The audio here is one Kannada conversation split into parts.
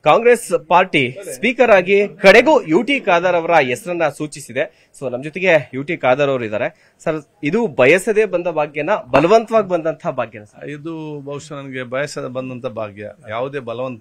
ಕಾಂಗ್ರೆಸ್ ಪಾರ್ಟಿ ಸ್ಪೀಕರ್ ಆಗಿ ಕಡೆಗೂ ಯು ಟಿ ಖಾದರ್ ಅವರ ಹೆಸರನ್ನ ಸೂಚಿಸಿದೆ ಸೊ ನಮ್ ಜೊತೆಗೆ ಯು ಟಿ ಖಾದರ್ ಅವರು ಇದ್ದಾರೆ ಸರ್ ಇದು ಬಯಸದೇ ಬಂದ ಭಾಗ್ಯನ ಬಲವಂತವಾಗಿ ಬಂದಂತಹ ಭಾಗ್ಯನ ಸರ್ ಇದು ಬಹುಶಃ ನನಗೆ ಬಯಸದ ಬಂದಂತ ಭಾಗ್ಯ ಯಾವುದೇ ಬಲವಂತ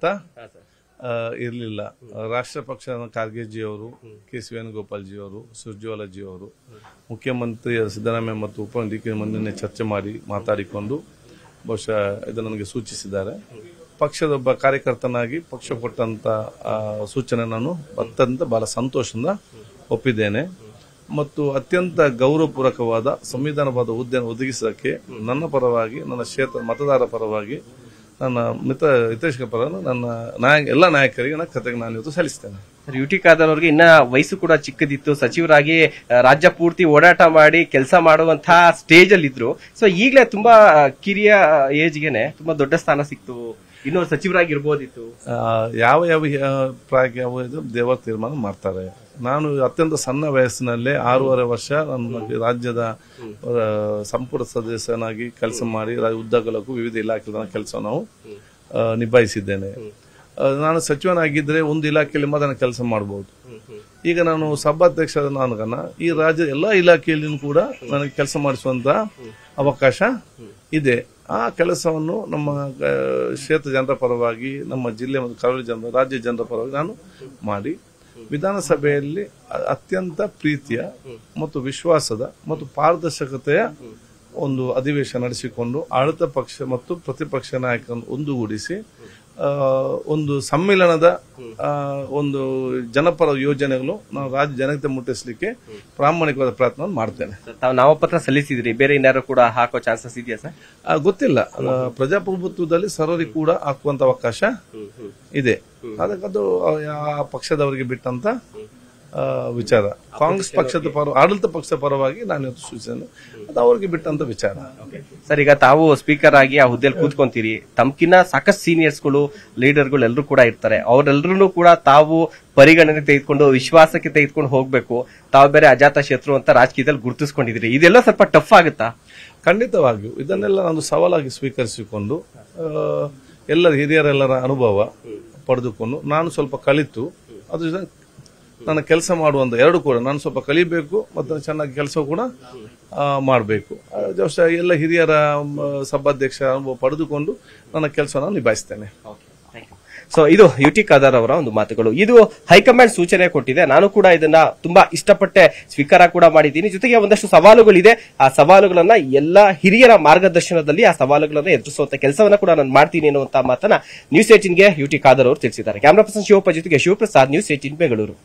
ಆ, ಇರ್ಲಿಲ್ಲ ರಾಷ್ಟ್ರ ಪಕ್ಷ ಖಾರ್ಗೆಜಿ ಅವರು ಕೆ ಸಿ ವೇಣುಗೋಪಾಲ್ ಜಿ ಅವರು ಸುರ್ಜೇವಾಲ ಜಿ ಅವರು ಮುಖ್ಯಮಂತ್ರಿ ಸಿದ್ದರಾಮಯ್ಯ ಮತ್ತು ಉಪಮುಖ್ಯಮಂತ್ರಿ ಚರ್ಚೆ ಮಾಡಿ ಮಾತಾಡಿಕೊಂಡು ಬಹುಶಃ ಇದು ನನಗೆ ಸೂಚಿಸಿದ್ದಾರೆ ಪಕ್ಷದ ಒಬ್ಬ ಕಾರ್ಯಕರ್ತನಾಗಿ ಪಕ್ಷ ಕೊಟ್ಟಂತ ಆ, ಸೂಚನೆ ನಾನು ಅತ್ಯಂತ ಬಹಳ ಸಂತೋಷದಿಂದ ಒಪ್ಪಿದ್ದೇನೆ ಮತ್ತು ಅತ್ಯಂತ ಗೌರವಪೂರ್ವಕವಾದ ಸಂವಿಧಾನವಾದ ಹುದ್ದೆಯನ್ನು ಒದಗಿಸೋಕ್ಕೆ ನನ್ನ ಪರವಾಗಿ ನನ್ನ ಕ್ಷೇತ್ರ ಮತದಾರ ಪರವಾಗಿ ನನ್ನ ಮಿತ್ರ ಹಿತೈಷಿಕ ಪರ ನನ್ನ ನಾಯ ಎಲ್ಲ ನಾಯಕರಿಗೆ ನನ್ನ ಕತೆಗೆ ನಾನು ಇವತ್ತು ಸಲ್ಲಿಸ್ತೇನೆ ಸರ್ ಯು ಟಿ ಖಾದರ್ ಅವರಿಗೆ ಇನ್ನ ವಯಸ್ಸು ಕೂಡ ಚಿಕ್ಕದಿತ್ತು ಸಚಿವರಾಗಿ ಆ, ರಾಜ್ಯ ಪೂರ್ತಿ ಓಡಾಟ ಮಾಡಿ ಕೆಲಸ ಮಾಡುವಂತಹ ಸ್ಟೇಜ್ ಅಲ್ಲಿ ಇದ್ರು ಸೊ ಈಗಲೇ ತುಂಬಾ ಆ, ಕಿರಿಯ ಏಜ್ಗೆನೆ ತುಂಬಾ ದೊಡ್ಡ ಸ್ಥಾನ ಸಿಕ್ತು ಇನ್ನೂ ಸಚಿವರಾಗಿರ್ಬೋದಿತ್ತು ಆ, ಯಾವ ಯಾವ ಆ, ಪ್ರಾಯ ಯಾವ ಇದು ದೇವರ ತೀರ್ಮಾನ ಮಾಡ್ತಾರೆ ನಾನು ಅತ್ಯಂತ ಸಣ್ಣ ವಯಸ್ಸಿನಲ್ಲೇ ಆರೂವರೆ ವರ್ಷ ನನ್ನ ರಾಜ್ಯದ ಆ, ಸಂಪುಟ ಸದಸ್ಯನಾಗಿ ಕೆಲಸ ಮಾಡಿ ರಾ- ಉದ್ದಗಲಕ್ಕೂ ವಿವಿಧ ಇಲಾಖೆಗಳ ಕೆಲಸ ನಾವು ಆ, ನಿಭಾಯಿಸಿದ್ದೇನೆ ಆ, ನಾನು ಸಚಿವನಾಗಿದ್ದರೆ ಒಂದು ಇಲಾಖೆಯಲ್ಲಿ ಮಾತ್ರ ನಾನು ಕೆಲಸ ಮಾಡಬಹುದು ಈಗ ನಾನು ಸಭಾಧ್ಯಕ್ಷ ನಾನು ಈ ರಾಜ್ಯದ ಎಲ್ಲಾ ಇಲಾಖೆಯಲ್ಲಿಯೂ ಕೂಡ ನನಗೆ ಕೆಲಸ ಮಾಡಿಸುವಂತ ಅವಕಾಶ ಇದೆ ಆ ಕೆಲಸವನ್ನು ನಮ್ಮ ಆ, ಕ್ಷೇತ್ರ ಜನರ ಪರವಾಗಿ ನಮ್ಮ ಜಿಲ್ಲೆ ಮತ್ತು ಕರಾವಳಿ ಜನರ ರಾಜ್ಯ ಜನರ ಪರವಾಗಿ ನಾನು ಮಾಡಿ ವಿಧಾನಸಭೆಯಲ್ಲಿ ಅ- ಅತ್ಯಂತ ಪ್ರೀತಿಯ ಮತ್ತು ವಿಶ್ವಾಸದ ಮತ್ತು ಪಾರದರ್ಶಕತೆಯ ಒಂದು ಅಧಿವೇಶನ ನಡೆಸಿಕೊಂಡು ಆಡಳಿತ ಪಕ್ಷ ಮತ್ತು ಪ್ರತಿಪಕ್ಷ ನಾಯಕರನ್ನು ಒಂದುಗೂಡಿಸಿ ಆ, ಒಂದು ಸಮ್ಮಿಲನದ ಆ, ಒಂದು ಜನಪರ ಯೋಜನೆಗಳು ನಾವು ರಾಜ್ಯ ಜನತೆ ಮುಟ್ಟಿಸಲಿಕ್ಕೆ ಪ್ರಾಮಾಣಿಕವಾದ ಪ್ರಯತ್ನ ಮಾಡ್ತೇನೆ ತಾವು ನಾಮಪತ್ರ ಸಲ್ಲಿಸಿದ್ರಿ ಬೇರೆ ಇನ್ಯಾರು ಕೂಡ ಹಾಕೋ ಚಾನ್ಸಸ್ ಇದೆಯಾ ಸರ್ ಆ, ಗೊತ್ತಿಲ್ಲ ಆ, ಪ್ರಜಾಪ್ರಭುತ್ವದಲ್ಲಿ ಸರ್ವರಿಗೆ ಕೂಡ ಹಾಕುವಂತ ಅವಕಾಶ ಇದೆ ಅದಕ್ಕದು ಆ ಪಕ್ಷದವರಿಗೆ ಬಿಟ್ಟಂತ ಆ, ವಿಚಾರ ಕಾಂಗ್ರೆಸ್ ಪಕ್ಷದ ಪರ ಆಡಳಿತ ಪಕ್ಷದ ಪರವಾಗಿ ನಾನು ಇವತ್ತು ಸೂಚನೆ ಅದು ಅವರಿಗೆ ಬಿಟ್ಟಂತ ವಿಚಾರ ಸರ್ ಈಗ ತಾವು ಸ್ಪೀಕರ್ ಆಗಿ ಆ ಹುದ್ದೆಯಲ್ಲಿ ಕೂತ್ಕೊಂತೀರಿ ತಮ್ಕಿನ್ನ ಸಾಕಷ್ಟು ಸೀನಿಯರ್ಸ್ಗಳು ಲೀಡರ್ಗಳು ಎಲ್ಲರೂ ಕೂಡ ಇರ್ತಾರೆ ಅವರೆಲ್ಲರೂ ಕೂಡ ತಾವು ಪರಿಗಣನೆ ತೆಗೆದುಕೊಂಡು ವಿಶ್ವಾಸಕ್ಕೆ ತೆಗೆದುಕೊಂಡು ಹೋಗ್ಬೇಕು ತಾವು ಬೇರೆ ಅಜಾತ ಶತ್ರು ಅಂತ ರಾಜಕೀಯದಲ್ಲಿ ಗುರುತಿಸ್ಕೊಂಡಿದ್ರಿ ಇದೆಲ್ಲ ಸ್ವಲ್ಪ ಟಫ್ ಆಗುತ್ತಾ ಖಂಡಿತವಾಗಿಯೂ ಇದನ್ನೆಲ್ಲ ನಾನು ಸವಾಲಾಗಿ ಸ್ವೀಕರಿಸಿಕೊಂಡು ಆ, ಎಲ್ಲ ಹಿರಿಯರೆಲ್ಲರ ಅನುಭವ ಪಡೆದುಕೊಂಡು ನಾನು ಸ್ವಲ್ಪ ಕಲಿತು ಅದು ಜ- ನನ್ನ ಕೆಲಸ ಮಾಡುವಂತ ಎರಡು ಕೂಡ ನಾನು ಸ್ವಲ್ಪ ಕಲಿಬೇಕು ಮತ್ತು ಚೆನ್ನಾಗಿ ಕೆಲಸ ಕೂಡ ಮಾಡಬೇಕು ಎಲ್ಲ ಹಿರಿಯರ ಮ, ಸಭಾಧ್ಯಕ್ಷ ಅನುಭವ ಪಡೆದುಕೊಂಡು ನನ್ನ ಕೆಲಸ ನಾನು ನಿಭಾಯಿಸ್ತೇನೆ ಸೊ ಇದು ಯು ಟಿ ಖಾದರ್ ಅವರ ಒಂದು ಮಾತುಗಳು ಇದು ಹೈಕಮಾಂಡ್ ಸೂಚನೆ ಕೊಟ್ಟಿದೆ ನಾನು ಕೂಡ ಇದನ್ನ ತುಂಬಾ ಇಷ್ಟಪಟ್ಟೆ ಸ್ವೀಕಾರ ಕೂಡ ಮಾಡಿದ್ದೀನಿ ಜೊತೆಗೆ ಒಂದಷ್ಟು ಸವಾಲುಗಳಿದೆ ಆ ಸವಾಲುಗಳನ್ನ ಎಲ್ಲ ಹಿರಿಯರ ಮಾರ್ಗದರ್ಶನದಲ್ಲಿ ಆ ಸವಾಲುಗಳನ್ನ ಎದುರಿಸುವಂತ ಕೆಲಸವನ್ನ ಕೂಡ ನಾನು ಮಾಡ್ತೀನಿ ಅನ್ನುವಂತ ಮಾತನ್ನ ನ್ಯೂಸ್ ಏಟಿನ್ಗೆ ಯು ಟಿ ಖಾದರ್ ಅವರು ತಿಳಿಸಿದ್ದಾರೆ ಕ್ಯಾಮರಾ ಪರ್ಸನ್ ಶಿವಪ್ಪ ಜೊತೆಗೆ ಶಿವಪ್ರಸಾದ್ ನ್ಯೂಸ್ ಏಟಿನ್ ಬೆಂಗಳೂರು